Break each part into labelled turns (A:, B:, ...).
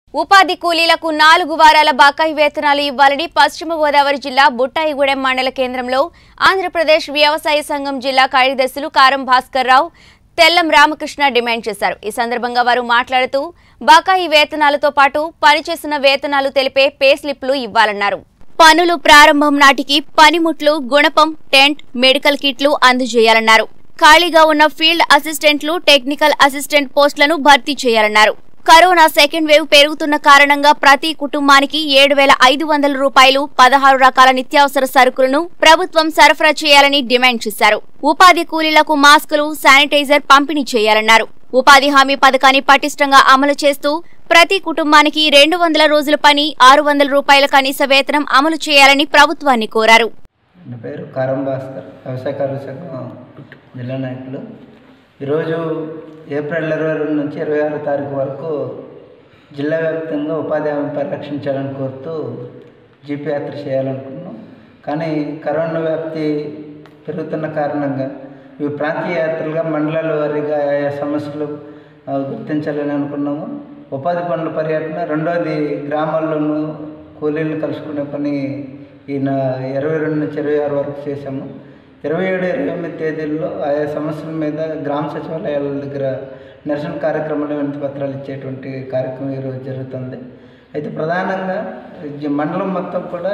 A: ఉపాధి కూలీలకు నాలుగు వారాల బకాయి వేతనాలు ఇవ్వాలని పశ్చిమ గోదావరి జిల్లా బుట్టాయిగూడెం మండల కేంద్రంలో ఆంధ్రప్రదేశ్ వ్యవసాయ సంఘం జిల్లా కార్యదర్శులు కారం భాస్కర్ రావు తెల్లం రామకృష్ణ డిమాండ్ చేశారు ఈ సందర్భంగా వారు మాట్లాడుతూ బకాయి వేతనాలతో పాటు పనిచేసిన వేతనాలు తెలిపే పే స్లిప్లు ఇవ్వాలన్నారు పనులు ప్రారంభం నాటికి పనిముట్లు గుణపం టెంట్ మెడికల్ కిట్లు అందజేయాలన్నారు ఖాళీగా ఉన్న ఫీల్డ్ అసిస్టెంట్లు టెక్నికల్ అసిస్టెంట్ పోస్టులను భర్తీ చేయాలన్నారు కరోనా సెకండ్ వేవ్ పెరుగుతున్న కారణంగా ప్రతి కుటుంబానికి ఏడు వేల ఐదు వందల రూపాయలు పదహారు రకాల నిత్యావసర సరుకులను ప్రభుత్వం సరఫరా చేయాలని డిమాండ్ చేశారు ఉపాధి కూలీలకు మాస్కులు శానిటైజర్ పంపిణీ చేయాలన్నారు ఉపాధి హామీ పథకాన్ని పటిష్టంగా అమలు చేస్తూ ప్రతి కుటుంబానికి రెండు వందల రోజుల పని ఆరు వందల రూపాయల కనీస వేతనం అమలు చేయాలని ప్రభుత్వాన్ని కోరారు
B: నా పేరు కారం భాస్కర్ వ్యవసాయ కార్మిక సంఘం జిల్లా నాయకులు ఈరోజు ఏప్రిల్ ఇరవై రెండు నుంచి ఇరవై ఆరో తారీఖు వరకు జిల్లా వ్యాప్తంగా ఉపాధి హామీ పరిరక్షించాలని కోరుతూ జీపీ యాత్ర చేయాలనుకున్నాం కానీ కరోనా వ్యాప్తి పెరుగుతున్న కారణంగా ఇవి ప్రాంతీయ యాత్రలుగా మండలాల వారీగా ఆయా సమస్యలు ఆ, గుర్తించాలని అనుకున్నాము ఉపాధి పనుల పర్యటన రెండోది గ్రామాల్లోనూ కూలీలు కలుసుకునే పని ఈయన ఇరవై రెండు నుంచి ఇరవై ఆరు వరకు చేశాము ఇరవై ఏడు ఇరవై ఎనిమిది తేదీల్లో ఆయా సమస్యల మీద గ్రామ సచివాలయాల దగ్గర నిరసన కార్యక్రమాలు వినతి పత్రాలు ఇచ్చేటువంటి కార్యక్రమం ఈరోజు జరుగుతుంది అయితే ప్రధానంగా ఈ మండలం మొత్తం కూడా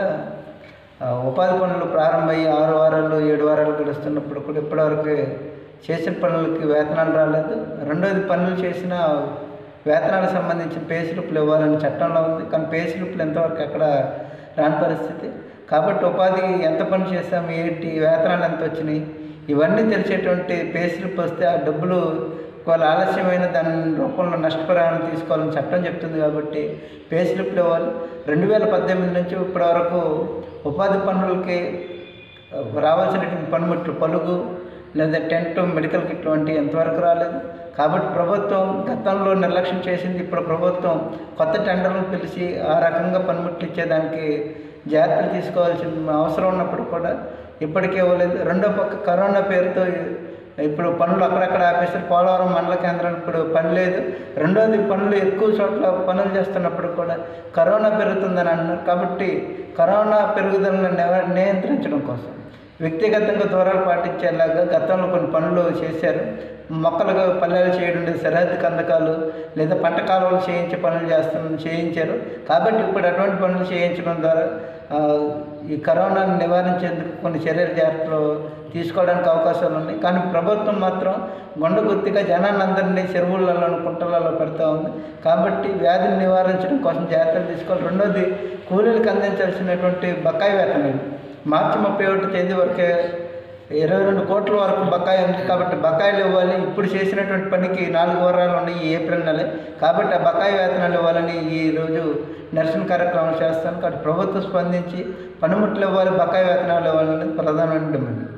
B: ఆ, ఉపాధి పనులు ప్రారంభమయ్యి ఆరు వారాలు ఏడు వారాలు గడుస్తున్నప్పుడు కూడా ఇప్పటివరకు చేసిన పనులకి వేతనాలు రాలేదు రెండోది పనులు చేసిన వేతనాలకు సంబంధించిన పే స్లిప్లు ఇవ్వాలని చట్టంలో ఉంది కానీ పే స్లిప్లు ఎంతవరకు ఎక్కడ రాని పరిస్థితి కాబట్టి ఉపాధి ఎంత పని చేస్తాం ఏంటి వేతనాలు ఎంత వచ్చినాయి ఇవన్నీ తెలిసేటువంటి పే స్లిప్ వస్తే ఆ డబ్బులు ఒకవేళ ఆలస్యమైన దాని రూపంలో నష్టపరిహారం తీసుకోవాలని చట్టం చెప్తుంది కాబట్టి పే స్లిప్లు ఇవ్వాలి రెండు వేల పద్దెనిమిది నుంచి ఇప్పటి వరకు ఉపాధి పనులకి రావాల్సినటువంటి పనిముట్లు పలుగు లేదా టెంట్ మెడికల్ కిట్ వంటివి ఎంతవరకు రాలేదు కాబట్టి ప్రభుత్వం గతంలో నిర్లక్ష్యం చేసింది ఇప్పుడు ప్రభుత్వం కొత్త టెండర్లను పిలిచి ఆ రకంగా పనిముట్లు ఇచ్చేదానికి జాగ్రత్తలు తీసుకోవాల్సిన అవసరం ఉన్నప్పుడు కూడా ఇప్పటికే ఇవ్వలేదు రెండో పక్క కరోనా పేరుతో ఇప్పుడు పనులు అక్కడక్కడ ఆపేసారు పోలవరం మండల కేంద్రం ఇప్పుడు పని లేదు రెండోది పనులు ఎక్కువ చోట్ల పనులు చేస్తున్నప్పుడు కూడా కరోనా పెరుగుతుందని అన్నారు కాబట్టి కరోనా పెరుగుదలను నివ- నియంత్రించడం కోసం వ్యక్తిగతంగా దూరాలు పాటించేలాగా గతంలో కొన్ని పనులు చేశారు మొక్కలకు పల్లెలు చేయడం లేదు సరిహద్దు కందకాలు లేదా పంట కాలువలు చేయించే పనులు చేస్తున్న చేయించారు కాబట్టి ఇప్పుడు అటువంటి పనులు చేయించడం ద్వారా ఆ, ఈ కరోనాను నివారించేందుకు కొన్ని చర్యలు జాగ్రత్తలు తీసుకోవడానికి అవకాశాలు ఉన్నాయి కానీ ప్రభుత్వం మాత్రం గుండె గుర్తిగా జనాన్ని అందరినీ చెరువులలో కుంటలలో పెడతా ఉంది కాబట్టి వ్యాధిని నివారించడం కోసం జాగ్రత్తలు తీసుకోవాలి రెండోది కూలీలకు అందించాల్సినటువంటి బకాయి వేతనాలు మార్చి ముప్పై ఒకటి తేదీ వరకే ఇరవై రెండు కోట్ల వరకు బకాయి ఉంది కాబట్టి బకాయిలు ఇవ్వాలి ఇప్పుడు చేసినటువంటి పనికి నాలుగు వారాలు ఉన్నాయి ఈ ఏప్రిల్ నెలే కాబట్టి ఆ బకాయి వేతనాలు ఇవ్వాలని ఈ రోజు నిరసన కార్యక్రమం చేస్తాను కాబట్టి ప్రభుత్వం స్పందించి పనిముట్లు ఇవ్వాలి బకాయి వేతనాలు ఇవ్వాలనేది ప్రధానమైన డిమాండ్